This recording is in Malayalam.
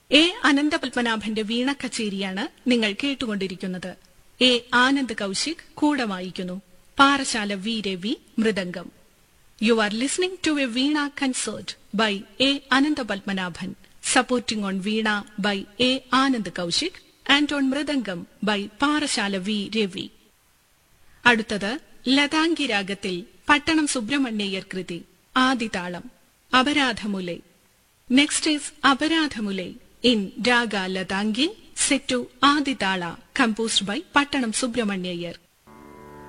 എ അനന്തപത്മനാഭന്റെ വീണ കച്ചേരിയാണ് നിങ്ങൾ കേട്ടുകൊണ്ടിരിക്കുന്നത് എ ആനന്ദ് കൌശിക് കൂടെ വായിക്കുന്നു Parassala V Ravi mridangam you are listening to a veena concert by A Ananthapadmanabhan supporting on veena by A Anand Kaushik and on mridangam by Parassala V Ravi അടുത്തത് ലതാംഗി രാഗത്തിൽ പട്ടണം സുബ്രഹ്മണ്യയ്യർ കൃതി ആദിതാളം Aparadhamulai next is Aparadhamulai in raga Lathangi set to Adi tala composed by Pattanam സുബ്രഹ്മണ്യയ്യർ